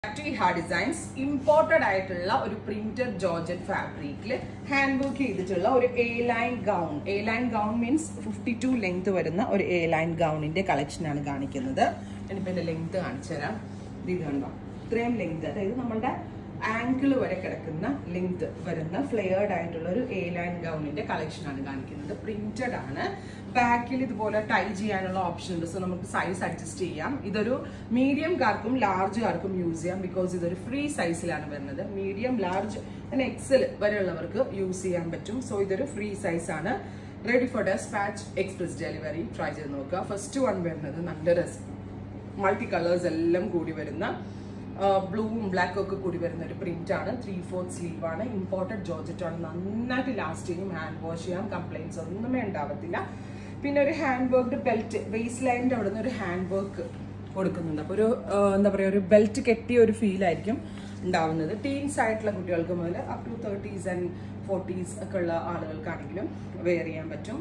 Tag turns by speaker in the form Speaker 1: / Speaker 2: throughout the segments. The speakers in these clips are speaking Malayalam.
Speaker 1: ഫാക്ടറി ഹാ ഡിസൈൻസ് ഇമ്പോർട്ടഡ് ആയിട്ടുള്ള ഒരു പ്രിന്റഡ് ജോർജറ്റ് ഫാബ്രിക്കിൽ ഹാൻഡ് വർക്ക് ചെയ്തിട്ടുള്ള ഒരു A line gown A line gown means fifty two length വരുന്ന ഒരു എ ലൈൻ ഗൗണിന്റെ കളക്ഷൻ ആണ് കാണിക്കുന്നത് ഞാനിപ്പോ എന്റെ ലെങ്ത് കാണിച്ചു തരാം ഇത് കണ്ടോ ഇത്രയും ലെങ്ത് അതായത് നമ്മളുടെ ആങ്കിൾ വരെ കിടക്കുന്ന ലെങ്ത് വരുന്ന ഫ്ലെയർഡ് ആയിട്ടുള്ള ഒരു എ ലൈൻ ഗൗണിന്റെ കളക്ഷൻ ആണ് കാണിക്കുന്നത് പ്രിന്റഡ് ആണ് ബാക്കിൽ ഇതുപോലെ ടൈ ചെയ്യാനുള്ള ഓപ്ഷൻ ഉണ്ട് സോ നമുക്ക് സൈസ് അഡ്ജസ്റ്റ് ചെയ്യാം ഇതൊരു മീഡിയം കാർക്കും ലാർജ് കാർക്കും യൂസ് ചെയ്യാം ബിക്കോസ് ഇതൊരു ഫ്രീ സൈസിലാണ് വരുന്നത് മീഡിയം ലാർജ് പിന്നെ എക്സൽ വരെയുള്ളവർക്ക് യൂസ് ചെയ്യാൻ പറ്റും സോ ഇതൊരു ഫ്രീ സൈസ് ആണ് ready for despatch express delivery try ചെയ്ത് നോക്കുക ഫസ്റ്റ് വൺ വരുന്നത് നല്ല രസം മൾട്ടി കളേഴ്സ് എല്ലാം കൂടി വരുന്ന ബ്ലൂവും ബ്ലാക്കും ഒക്കെ കൂടി വരുന്ന ഒരു പ്രിന്റ് ആണ് ത്രീ ഫോർത്ത് സ്ലീവ് ആണ് ഇമ്പോർട്ടഡ് ജോർജറ്റ് ആണ് നന്നായിട്ട് ലാസ്റ്റ് ചെയ്യും ഹാൻഡ് വാഷ് ചെയ്യാം കംപ്ലൈൻസ് ഒന്നുമേ ഉണ്ടാവത്തില്ല പിന്നെ ഒരു ഹാൻഡ് വർക്ക്ഡ് ബെൽറ്റ് വേസ്റ്റ് ലൈനിന്റെ അവിടെ നിന്ന് ഒരു ഹാൻഡ് വർക്ക് കൊടുക്കുന്നുണ്ട് അപ്പോൾ ഒരു ആ, എന്താ പറയുക ഒരു ബെൽറ്റ് കെട്ടിയ ഒരു ഫീൽ ആയിരിക്കും ഉണ്ടാവുന്നത് ടീൻസ് ആയിട്ടുള്ള കുട്ടികൾക്ക് മുതൽ up to thirties and forties ഒക്കെ ഉള്ള ആളുകൾക്കാണെങ്കിലും വെയർ ചെയ്യാൻ പറ്റും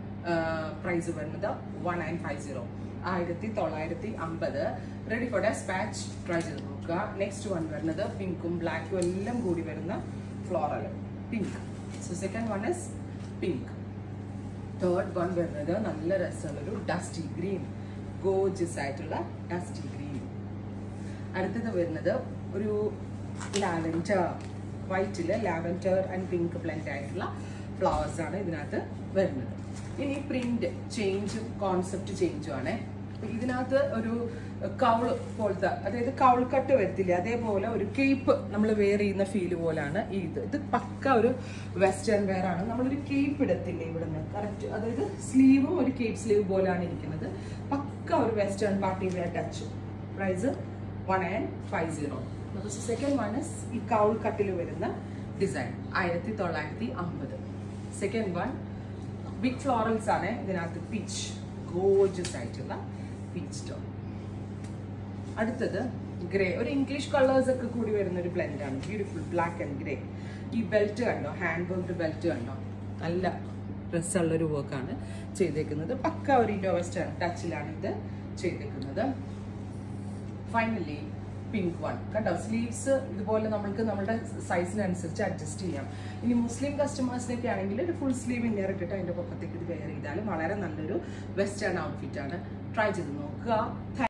Speaker 1: പ്രൈസ് വരുന്നത് വൺ നയൻ ഫൈവ് സീറോ ആയിരത്തി തൊള്ളായിരത്തി അമ്പത് റെഡി ഫോർ ഡെസ്പാച്ച് ട്രൈ ചെയ്ത് നോക്കുക നെക്സ്റ്റ് വൺ വരുന്നത് പിങ്കും ബ്ലാക്കും എല്ലാം കൂടി വരുന്ന floral pink so second one is pink third one വരുന്നത് നല്ല രസമുള്ളൊരു ഡസ്റ്റി ഗ്രീൻ ഗോജസ് ആയിട്ടുള്ള ഡസ്റ്റി ഗ്രീൻ അടുത്തത് വരുന്നത് ഒരു ലാവൻഡർ വൈറ്റില് ലാവൻഡർ ആൻഡ് പിങ്ക് ബ്ലെൻഡ് ആയിട്ടുള്ള ഫ്ലവേഴ്സ് ആണ് ഇതിനകത്ത് വരുന്നത് ഇനി പ്രിന്റ് ചേഞ്ചും കോൺസെപ്റ്റ് ചേഞ്ചും ആണ് ഇതിനകത്ത് ഒരു കൗള് പോലത്തെ അതായത് കൗൾ കട്ട് വരത്തില്ല അതേപോലെ ഒരു കേപ്പ് നമ്മൾ വെയർ ചെയ്യുന്ന ഫീല് പോലാണ് ഈ ഇത് ഇത് പക്ക ഒരു വെസ്റ്റേൺ വെയർ ആണ് നമ്മളൊരു കേപ്പ് ഇടത്തില്ലേ ഇവിടുന്ന് കറക്റ്റ് അതായത് സ്ലീവും ഒരു കേപ്പ് സ്ലീവ് പോലാണ് ഇരിക്കുന്നത് പക്ക ഒരു western party wear touch price one and five zero second one is ഈ കൗൾ കട്ടിൽ വരുന്ന ഡിസൈൻ ആയിരത്തി തൊള്ളായിരത്തി അമ്പത് സെക്കൻഡ് വൺ ബിഗ് ഫ്ലോറൽസ് ആണ് ഇതിനകത്ത് പീച്ച് ഗോജസ് ആയിട്ടുള്ള പീച്ച് ടോൺ അടുത്തത് ഗ്രേ ഒരു ഇംഗ്ലീഷ് കളേഴ്സ് ഒക്കെ കൂടി വരുന്ന ഒരു ബ്ലെൻഡ് ആണ് ബ്യൂട്ടിഫുൾ ബ്ലാക്ക് ആൻഡ് ഗ്രേ ഈ ബെൽറ്റ് കണ്ടോ ഹാൻഡ് വർക്ക് ബെൽറ്റ് കണ്ടോ നല്ല ഡ്രസ്സുള്ള ഒരു വർക്കാണ് ചെയ്തേക്കുന്നത് പക്ക ഒരു ഇൻഡോ വെസ്റ്റേൺ ടച്ചിലാണ് ഇത് ചെയ്തേക്കുന്നത് ഫൈനലി പിങ്ക് വൺ കണ്ടോ സ്ലീവ്സ് ഇതുപോലെ നമുക്ക് നമ്മുടെ സൈസിനനുസരിച്ച് അഡ്ജസ്റ്റ് ചെയ്യാം ഇനി മുസ്ലിം കസ്റ്റമേഴ്സിനൊക്കെ ആണെങ്കിൽ ഒരു ഫുൾ സ്ലീവ് ഇന്നർ ഇട്ടിട്ട് അതിന്റെ പൊക്കത്തേക്ക് ഇത് വെയർ ചെയ്താലും വളരെ നല്ലൊരു വെസ്റ്റേൺ ഔട്ട്ഫിറ്റ് ആണ് ട്രൈ ചെയ്ത് നോക്കുക